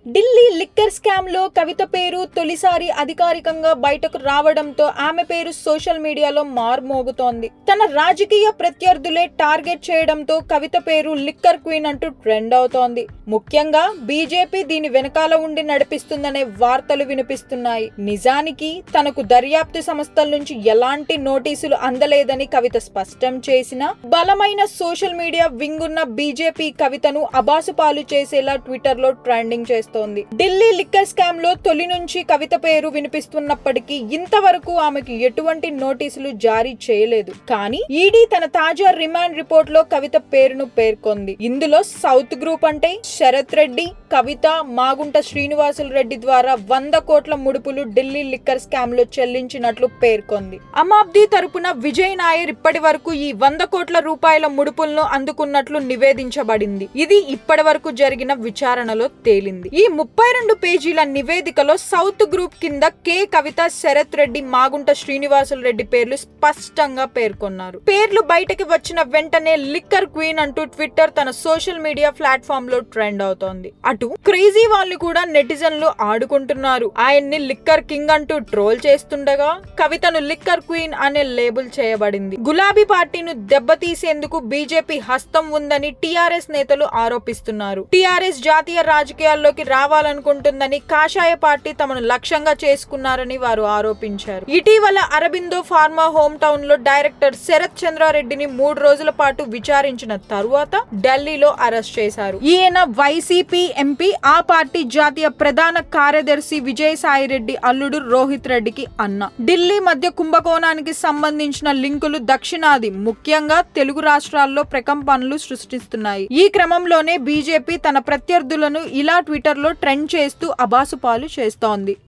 Delhi liquor scam లో కవిత పేరు తొలిసారి అధికారికంగా బయటకు రావడంతో ఆమె పేరు సోషల్ మీడియాలో మార్మోగుతోంది తన రాజకీయ ప్రత్యర్థులే టార్గెట్ చేయడంతో కవిత పేరు లిక్కర్ క్వీన్ అంటూ ట్రెండ్ అవుతోంది ముఖ్యంగా బీజేపీ దీని వెనకాల ఉండి నడిపిస్తుందనే వార్తలు వినిపిస్తున్నాయి నిజానికి తనకు దర్యాప్తు సంస్థల నుంచి ఎలాంటి నోటీసులు అందలేదని కవిత స్పష్టం చేసినా బలమైన సోషల్ మీడియా వింగున్న బీజేపీ కవితను అబాసుపాలు చేసేలా ట్విట్టర్ లో ట్రెండింగ్ చేస్తోంది ఢిల్లీ లిక్కర్ స్కామ్ లో తొలి నుంచి కవిత పేరు వినిపిస్తున్నప్పటికీ ఇంతవరకు ఆమెకు ఎటువంటి నోటీసులు జారీ చేయలేదు కానీ ఈడీ తన తాజా రిమాండ్ రిపోర్ట్ లో కవిత పేరును పేర్కొంది ఇందులో సౌత్ గ్రూప్ అంటే శరత్ రెడ్డి కవిత మాగుంట శ్రీనివాసులు రెడ్డి ద్వారా వంద కోట్ల ముడుపులు ఢిల్లీ లిక్కర్ స్కామ్ లో చెల్లించినట్లు పేర్కొంది అమాబ్ది తరపున విజయ్ నాయర్ ఇప్పటి వరకు ఈ వంద కోట్ల రూపాయల ముడుపులను అందుకున్నట్లు నివేదించబడింది ఇది ఇప్పటి వరకు జరిగిన విచారణలో తేలింది ఈ ముప్పై రెండు పేజీల నివేదికలో సౌత్ గ్రూప్ కింద కె కవిత శరత్ రెడ్డి మాగుంట శ్రీనివాసులు రెడ్డి పేర్లు స్పష్టంగా పేర్కొన్నారు పేర్లు బయటకి వచ్చిన వెంటనే లిక్కర్ క్వీన్ అంటూ ట్విట్టర్ తన సోషల్ మీడియా ప్లాట్ఫామ్ లో ట్రెండ్ అవుతోంది అటు క్రేజీ వాళ్ళు కూడా నెటిజన్లు ఆడుకుంటున్నారు ఆయన్ని లిక్కర్ కింగ్ అంటూ ట్రోల్ చేస్తుండగా కవితను లిక్కర్ క్వీన్ అనే లేబుల్ చేయబడింది గులాబీ పార్టీను దెబ్బతీసేందుకు బీజేపీ హస్తం ఉందని టీఆర్ఎస్ నేతలు ఆరోపిస్తున్నారు టీఆర్ఎస్ జాతీయ రాజకీయాల్లోకి రావాలనుకుంటుందని కాషాయ పార్టీ తమను లక్ష్యంగా చేసుకున్నారని వారు ఆరోపించారు ఇటీవల అరబిందో ఫార్మా హోమ్ టౌన్ లో డైరెక్టర్ శరత్ చంద్రారెడ్డిని మూడు రోజుల పాటు విచారించిన తరువాత ఢిల్లీలో అరెస్ట్ చేశారు ఈయన వైసీపీ ఎంపీ ఆ పార్టీ జాతీయ ప్రధాన కార్యదర్శి విజయసాయి రెడ్డి అల్లుడు రోహిత్ రెడ్డికి అన్న ఢిల్లీ మధ్య కుంభకోణానికి సంబంధించిన లింకులు దక్షిణాది ముఖ్యంగా తెలుగు రాష్ట్రాల్లో ప్రకంపనలు సృష్టిస్తున్నాయి ఈ క్రమంలోనే బీజేపీ తన ప్రత్యర్థులను ఇలా ట్విట్టర్ లో ట్రెండ్ చేస్తూ అబాసుపాలు చేస్తోంది